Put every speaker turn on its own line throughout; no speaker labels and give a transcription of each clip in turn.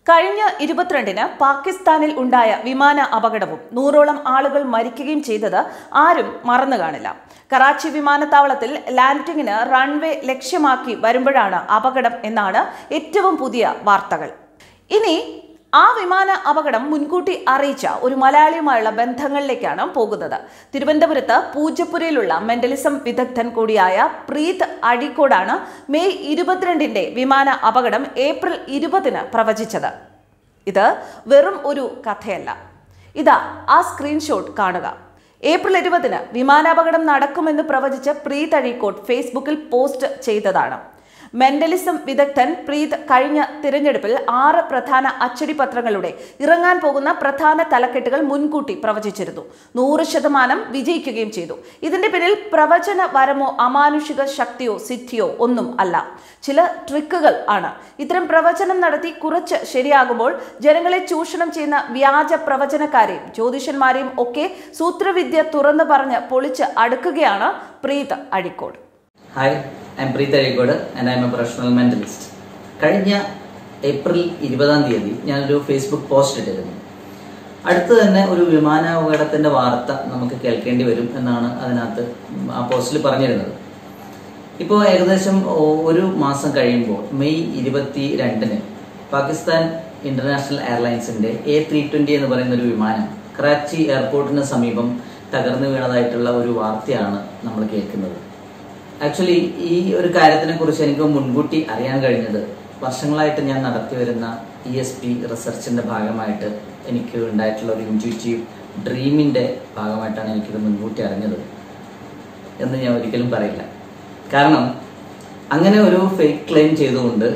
കഴിഞ്ഞ ഇരുപത്തിരണ്ടിന് പാകിസ്ഥാനിൽ ഉണ്ടായ വിമാന അപകടവും നൂറോളം ആളുകൾ മരിക്കുകയും ചെയ്തത് ആരും മറന്നു കാണില്ല കറാച്ചി വിമാനത്താവളത്തിൽ ലാൻഡിങ്ങിന് റൺവേ ലക്ഷ്യമാക്കി വരുമ്പോഴാണ് അപകടം എന്നാണ് ഏറ്റവും പുതിയ വാർത്തകൾ ഇനി ആ വിമാന അപകടം മുൻകൂട്ടി അറിയിച്ച ഒരു മലയാളിയുമായുള്ള ബന്ധങ്ങളിലേക്കാണ് പോകുന്നത് തിരുവനന്തപുരത്ത് പൂജപ്പുരയിലുള്ള മെന്റലിസം വിദഗ്ധൻ കൂടിയായ പ്രീത് അഴീക്കോടാണ് മെയ് ഇരുപത്തിരണ്ടിന്റെ വിമാന അപകടം ഏപ്രിൽ ഇരുപതിന് പ്രവചിച്ചത് ഇത് വെറും ഒരു കഥയല്ല ഇതാ ആ സ്ക്രീൻഷോട്ട് കാണുക ഏപ്രിൽ ഇരുപതിന് വിമാനാപകടം നടക്കുമെന്ന് പ്രവചിച്ച് പ്രീത് അഴീക്കോട് ഫേസ്ബുക്കിൽ പോസ്റ്റ് ചെയ്തതാണ് മെന്റലിസം വിദഗ്ധൻ പ്രീത് കഴിഞ്ഞ തിരഞ്ഞെടുപ്പിൽ ആറ് പ്രധാന അച്ചടി പത്രങ്ങളുടെ ഇറങ്ങാൻ പോകുന്ന പ്രധാന തലക്കെട്ടുകൾ മുൻകൂട്ടി പ്രവചിച്ചിരുന്നു നൂറ് ശതമാനം വിജയിക്കുകയും ചെയ്തു ഇതിന്റെ പിന്നിൽ പ്രവചന വരമോ അമാനുഷിക ശക്തിയോ സിദ്ധിയോ ഒന്നും അല്ല ചില ട്രിക്കുകൾ ആണ് ഇത്തരം പ്രവചനം നടത്തി കുറച്ച് ശരിയാകുമ്പോൾ ജനങ്ങളെ ചൂഷണം ചെയ്യുന്ന വ്യാജ പ്രവചനക്കാരെയും ജ്യോതിഷന്മാരെയും ഒക്കെ സൂത്രവിദ്യ തുറന്നു പറഞ്ഞ് പൊളിച്ച് അടുക്കുകയാണ് Preeth Azhikode
hi I am Preeth Azhikode and I am a professional mentalist കഴിഞ്ഞ ഏപ്രിൽ ഇരുപതാം തീയതി ഞാനൊരു ഫേസ്ബുക്ക് പോസ്റ്റ് ഇട്ടിരുന്നു അടുത്ത് തന്നെ ഒരു വിമാനാപകടത്തിന്റെ വാർത്ത നമുക്ക് കേൾക്കേണ്ടി വരും എന്നാണ് അതിനകത്ത് ആ പോസ്റ്റിൽ പറഞ്ഞിരുന്നത് ഇപ്പോൾ ഏകദേശം ഒരു മാസം കഴിയുമ്പോൾ മെയ് ഇരുപത്തി രണ്ടിന് പാകിസ്ഥാൻ ഇന്റർനാഷണൽ എയർലൈൻസിന്റെ എ ത്രീ ട്വന്റി എന്ന് പറയുന്ന ഒരു വിമാനം കറാച്ചി എയർപോർട്ടിന് സമീപം തകർന്നു വീണതായിട്ടുള്ള ഒരു വാർത്തയാണ് നമ്മൾ കേൾക്കുന്നത് ആക്ച്വലി ഈ ഒരു കാര്യത്തിനെ കുറിച്ച് എനിക്ക് മുൻകൂട്ടി അറിയാൻ കഴിഞ്ഞത് വർഷങ്ങളായിട്ട് ഞാൻ നടത്തി വരുന്ന ഇ എസ് പി റിസർച്ചിന്റെ ഭാഗമായിട്ട് എനിക്ക് ഉണ്ടായിട്ടുള്ള ഒരു ഇൻറ്റ്യൂറ്റീവ് ഡ്രീമിന്റെ ഭാഗമായിട്ടാണ് എനിക്കിത് മുൻകൂട്ടി അറിഞ്ഞത് എന്ന് ഞാൻ ഒരിക്കലും പറയില്ല കാരണം അങ്ങനെ ഒരു ഫേക്ക് ക്ലെയിം ചെയ്തുകൊണ്ട്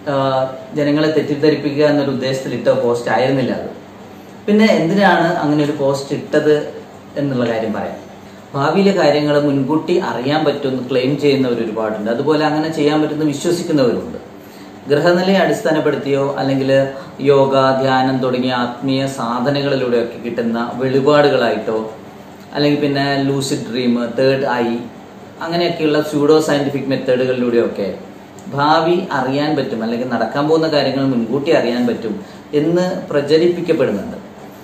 ജനങ്ങളെ തെറ്റിദ്ധരിപ്പിക്കുക എന്നൊരു ഉദ്ദേശത്തിൽ ഇട്ട പോസ്റ്റ് ആയിരുന്നില്ല അത് പിന്നെ എന്തിനാണ് അങ്ങനെ ഒരു പോസ്റ്റ് ഇട്ടത് എന്നുള്ള കാര്യം പറയാം ഭാവിയിലെ കാര്യങ്ങൾ മുൻകൂട്ടി അറിയാൻ പറ്റുമെന്ന് ക്ലെയിം ചെയ്യുന്നവർ ഒരുപാടുണ്ട് അതുപോലെ അങ്ങനെ ചെയ്യാൻ പറ്റുന്ന വിശ്വസിക്കുന്നവരുണ്ട് ഗ്രഹനിലയെ അടിസ്ഥാനപ്പെടുത്തിയോ അല്ലെങ്കിൽ യോഗ ധ്യാനം തുടങ്ങിയ ആത്മീയ സാധനങ്ങളിലൂടെയൊക്കെ കിട്ടുന്ന വെളിപാടുകളായിട്ടോ അല്ലെങ്കിൽ പിന്നെ ലൂസിഡ് ഡ്രീം തേർഡ് ഐ അങ്ങനെയൊക്കെയുള്ള സ്യൂഡോ സയന്റിഫിക് മെത്തേഡുകളിലൂടെയൊക്കെ ഭാവി അറിയാൻ പറ്റും അല്ലെങ്കിൽ നടക്കാൻ പോകുന്ന കാര്യങ്ങൾ മുൻകൂട്ടി അറിയാൻ പറ്റും എന്ന് പ്രചരിപ്പിക്കപ്പെടുന്നുണ്ട്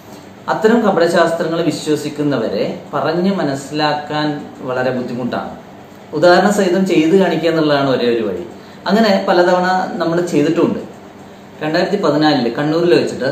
അത്തരം കപടശാസ്ത്രങ്ങൾ വിശ്വസിക്കുന്നവരെ പറഞ്ഞ് മനസ്സിലാക്കാൻ വളരെ ബുദ്ധിമുട്ടാണ് ഉദാഹരണ സഹിതം ചെയ്തു കാണിക്കുക എന്നുള്ളതാണ് ഒരേ ഒരു വഴി അങ്ങനെ പലതവണ നമ്മൾ ചെയ്തിട്ടുമുണ്ട് രണ്ടായിരത്തി പതിനാലില് കണ്ണൂരിൽ വെച്ചിട്ട്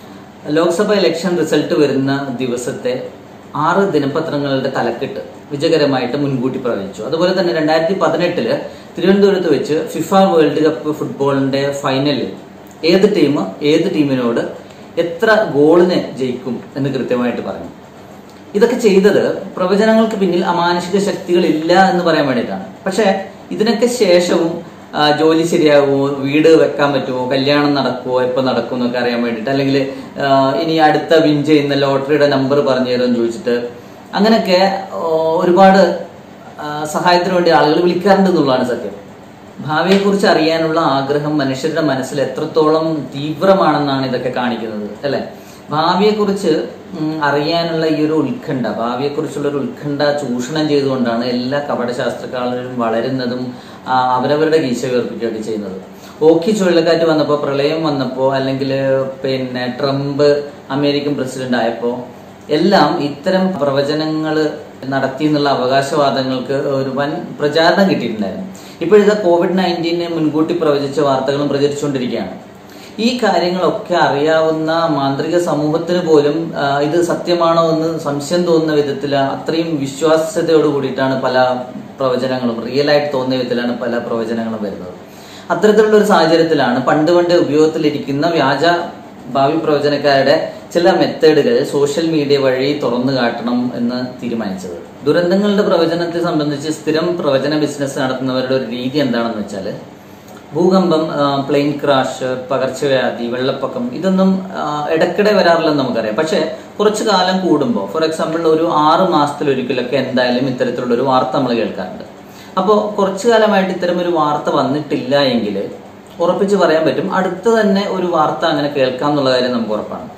ലോക്സഭ ഇലക്ഷൻ റിസൾട്ട് വരുന്ന ദിവസത്തെ ആറ് ദിനപത്രങ്ങളുടെ തലക്കെട്ട് വിജയകരമായിട്ട് മുൻകൂട്ടി പ്രവചിച്ചു അതുപോലെ തന്നെ രണ്ടായിരത്തി പതിനെട്ടില് തിരുവനന്തപുരത്ത് വെച്ച് ഫിഫ വേൾഡ് കപ്പ് ഫുട്ബോളിന്റെ ഫൈനലിൽ ഏത് ടീം ഏത് ടീമിനോട് എത്ര ഗോളിന് ജയിക്കും എന്ന് കൃത്യമായിട്ട് പറഞ്ഞു ഇതൊക്കെ ചെയ്തത് പ്രവചനങ്ങൾക്ക് പിന്നിൽ അമാനുഷിക ശക്തികൾ ഇല്ല എന്ന് പറയാൻ വേണ്ടിയിട്ടാണ് പക്ഷെ ഇതിനൊക്കെ ശേഷവും ജോലി ശരിയാകുമോ വീട് വെക്കാൻ പറ്റുമോ കല്യാണം നടക്കുമോ എപ്പോൾ നടക്കും എന്നൊക്കെ അറിയാൻ വേണ്ടിയിട്ട് അല്ലെങ്കിൽ ഇനി അടുത്ത വിൻ ചെയ്യുന്ന ലോട്ടറിയുടെ നമ്പർ പറഞ്ഞു തരുമെന്ന് ചോദിച്ചിട്ട് അങ്ങനെയൊക്കെ ഒരുപാട് സഹായത്തിന് വേണ്ടി ആളുകൾ വിളിക്കാറുണ്ട് എന്നുള്ളതാണ് സത്യം ഭാവിയെക്കുറിച്ച് അറിയാനുള്ള ആഗ്രഹം മനുഷ്യരുടെ മനസ്സിൽ എത്രത്തോളം തീവ്രമാണെന്നാണ് ഇതൊക്കെ കാണിക്കുന്നത് അല്ലെ ഭാവിയെക്കുറിച്ച് അറിയാനുള്ള ഈ ഒരു ഉത്കണ്ഠ ഭാവിയെക്കുറിച്ചുള്ള ഒരു ഉത്കണ്ഠ ചൂഷണം ചെയ്തുകൊണ്ടാണ് എല്ലാ കപടശാസ്ത്രക്കാരും വളരുന്നതും അവരവരുടെ ഗീശ ഉയർപ്പിക്കുകയൊക്കെ ചെയ്യുന്നത് ഓഖി ചുഴലിക്കാറ്റ് വന്നപ്പോൾ പ്രളയം വന്നപ്പോൾ അല്ലെങ്കിൽ പിന്നെ ട്രംപ് അമേരിക്കൻ പ്രസിഡന്റ് ആയപ്പോൾ എല്ലാം ഇത്തരം പ്രവചനങ്ങൾ നടത്തി എന്നുള്ള അവകാശവാദങ്ങൾക്ക് ഒരു വൻ പ്രചാരണം കിട്ടിയിട്ടുണ്ടായിരുന്നു ഇപ്പോഴിത് കോവിഡ് നയൻറ്റീനെ മുൻകൂട്ടി പ്രവചിച്ച വാർത്തകളും പ്രചരിച്ചുകൊണ്ടിരിക്കുകയാണ് ഈ കാര്യങ്ങളൊക്കെ അറിയാവുന്ന മാന്ത്രിക സമൂഹത്തിന് പോലും ഇത് സത്യമാണോ എന്ന് സംശയം തോന്നുന്ന വിധത്തിൽ അത്രയും വിശ്വാസ്യതയോട് കൂടിയിട്ടാണ് പല പ്രവചനങ്ങളും റിയൽ ആയിട്ട് തോന്നുന്ന വിധത്തിലാണ് പല പ്രവചനങ്ങളും വരുന്നത് അത്തരത്തിലുള്ള ഒരു സാഹചര്യത്തിലാണ് പണ്ട് പണ്ട് ഉപയോഗത്തിലിരിക്കുന്ന വ്യാജ ഭാവി പ്രവചനക്കാരുടെ ചില മെത്തേഡുകൾ സോഷ്യൽ മീഡിയ വഴി തുറന്നു കാട്ടണം എന്ന് തീരുമാനിച്ചത് ദുരന്തങ്ങളുടെ പ്രവചനത്തെ സംബന്ധിച്ച് സ്ഥിരം പ്രവചന ബിസിനസ് നടത്തുന്നവരുടെ ഒരു രീതി എന്താണെന്ന് വെച്ചാൽ ഭൂകമ്പം പ്ലെയിൻ ക്രാഷ് പകർച്ചവ്യാധി വെള്ളപ്പൊക്കം ഇതൊന്നും ഇടയ്ക്കിടെ വരാറില്ലെന്ന് നമുക്കറിയാം പക്ഷെ കുറച്ചു കാലം കൂടുമ്പോൾ ഫോർ എക്സാമ്പിൾ ഒരു ആറ് മാസത്തിലൊരിക്കലൊക്കെ എന്തായാലും ഇത്തരത്തിലുള്ള ഒരു വാർത്ത നമ്മൾ കേൾക്കാറുണ്ട് അപ്പോൾ കുറച്ചു കാലമായിട്ട് ഇത്തരം ഒരു വാർത്ത വന്നിട്ടില്ല എങ്കിൽ ഉറപ്പിച്ച് പറയാൻ പറ്റും അടുത്ത് തന്നെ ഒരു വാർത്ത അങ്ങനെ കേൾക്കാം എന്നുള്ള കാര്യം നമുക്ക് ഉറപ്പാണ്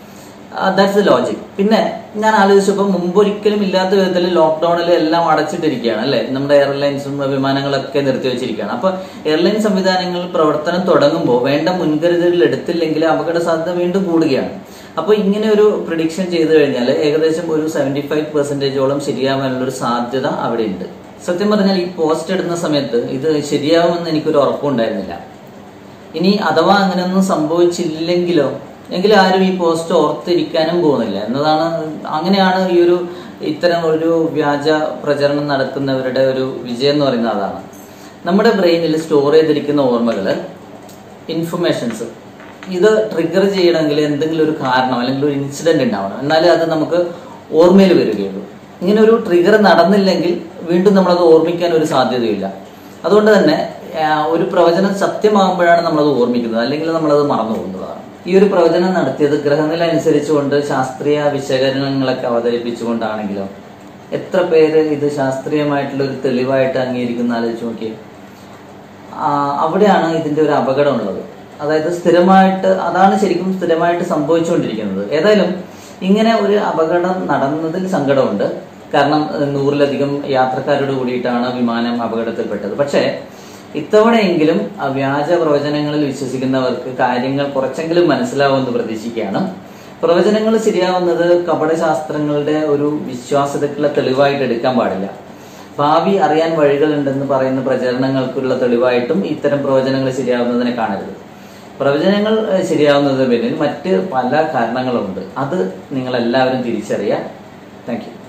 ദാറ്റ്സ് ദ ലോജിക് പിന്നെ ഞാൻ ആലോചിച്ചപ്പോൾ മുമ്പൊരിക്കലും ഇല്ലാത്ത വിധത്തിൽ ലോക്ക്ഡൌണിൽ എല്ലാം അടച്ചിട്ടിരിക്കുകയാണ് അല്ലെ നമ്മുടെ എയർലൈൻസും വിമാനങ്ങളൊക്കെ നിർത്തി വെച്ചിരിക്കുകയാണ് അപ്പൊ എയർലൈൻ സംവിധാനങ്ങൾ പ്രവർത്തനം തുടങ്ങുമ്പോൾ വേണ്ട മുൻകരുതലുകൾ എടുത്തില്ലെങ്കിൽ അപകട സാധ്യത വീണ്ടും കൂടുകയാണ് അപ്പോൾ ഇങ്ങനെ ഒരു പ്രഡിക്ഷൻ ചെയ്തു കഴിഞ്ഞാൽ ഏകദേശം ഒരു സെവന്റി ഫൈവ് പെർസെന്റേജോളം ശരിയാവാനുള്ള ഒരു സാധ്യത അവിടെ ഉണ്ട് സത്യം പറഞ്ഞാൽ ഈ പോസ്റ്റ് ഇടുന്ന സമയത്ത് ഇത് ശരിയാവുമെന്ന് എനിക്കൊരു ഉറപ്പുണ്ടായിരുന്നില്ല ഇനി അഥവാ അങ്ങനെയൊന്നും സംഭവിച്ചില്ലെങ്കിലോ എങ്കിൽ ആരും ഈ പോസ്റ്റ് ഓർത്തിരിക്കാനും പോകുന്നില്ല എന്നതാണ് അങ്ങനെയാണ് ഈ ഒരു ഇത്തരം ഒരു വ്യാജ പ്രചരണം നടത്തുന്നവരുടെ ഒരു വിജയം എന്ന് പറയുന്നത് അതാണ് നമ്മുടെ ബ്രെയിനിൽ സ്റ്റോർ ചെയ്തിരിക്കുന്ന ഓർമ്മകൾ ഇൻഫർമേഷൻസ് ഇത് ട്രിഗർ ചെയ്യണമെങ്കിൽ എന്തെങ്കിലും ഒരു കാരണം അല്ലെങ്കിൽ ഒരു ഇൻസിഡന്റ് ഉണ്ടാവണം എന്നാലേ അത് നമുക്ക് ഓർമ്മയിൽ വരികയുള്ളൂ ഇങ്ങനെ ഒരു ട്രിഗർ നടന്നില്ലെങ്കിൽ വീണ്ടും നമ്മളത് ഓർമ്മിക്കാൻ ഒരു സാധ്യതയില്ല അതുകൊണ്ട് തന്നെ ആ, ഒരു പ്രവചനം സത്യമാകുമ്പോഴാണ് നമ്മളത് ഓർമ്മിക്കുന്നത് അല്ലെങ്കിൽ നമ്മളത് മറന്നു പോകുന്നതാണ് ഈ ഒരു പ്രവചനം നടത്തിയത് ഗ്രഹനില അനുസരിച്ചുകൊണ്ട് ശാസ്ത്രീയ വിശകലനങ്ങളൊക്കെ അവതരിപ്പിച്ചുകൊണ്ടാണെങ്കിലോ എത്ര പേര് ഇത് ശാസ്ത്രീയമായിട്ടുള്ള ഒരു തെളിവായിട്ട് അംഗീകരിക്കുന്ന ആലോചിച്ച് നോക്കിയേ ആ, അവിടെയാണ് ഇതിന്റെ ഒരു അപകടം ഉള്ളത് അതായത് സ്ഥിരമായിട്ട് അതാണ് ശരിക്കും സ്ഥിരമായിട്ട് സംഭവിച്ചുകൊണ്ടിരിക്കുന്നത് ഏതായാലും ഇങ്ങനെ ഒരു അപകടം നടന്നതിൽ സങ്കടമുണ്ട് കാരണം ഏഹ്, നൂറിലധികം യാത്രക്കാരോട് കൂടിയിട്ടാണ് വിമാനം അപകടത്തിൽപ്പെട്ടത് പക്ഷേ ഇത്തവണയെങ്കിലും ആ വ്യാജ പ്രവചനങ്ങളിൽ വിശ്വസിക്കുന്നവർക്ക് കാര്യങ്ങൾ കുറച്ചെങ്കിലും മനസ്സിലാവുമെന്ന് പ്രതീക്ഷിക്കുകയാണ് പ്രവചനങ്ങൾ ശരിയാവുന്നത് കപടശാസ്ത്രങ്ങളുടെ ഒരു വിശ്വാസ്യതയ്ക്കുള്ള തെളിവായിട്ട് എടുക്കാൻ പാടില്ല ഭാവി അറിയാൻ വഴികളുണ്ടെന്ന് പറയുന്ന പ്രചരണങ്ങൾക്കുള്ള തെളിവായിട്ടും ഇത്തരം പ്രവചനങ്ങൾ ശരിയാവുന്നതിനെ കാണരുത് പ്രവചനങ്ങൾ ഏഹ്, ശരിയാവുന്നതിന് പിന്നിൽ മറ്റ് പല കാരണങ്ങളുണ്ട് അത് നിങ്ങൾ എല്ലാവരും തിരിച്ചറിയുക താങ്ക് യു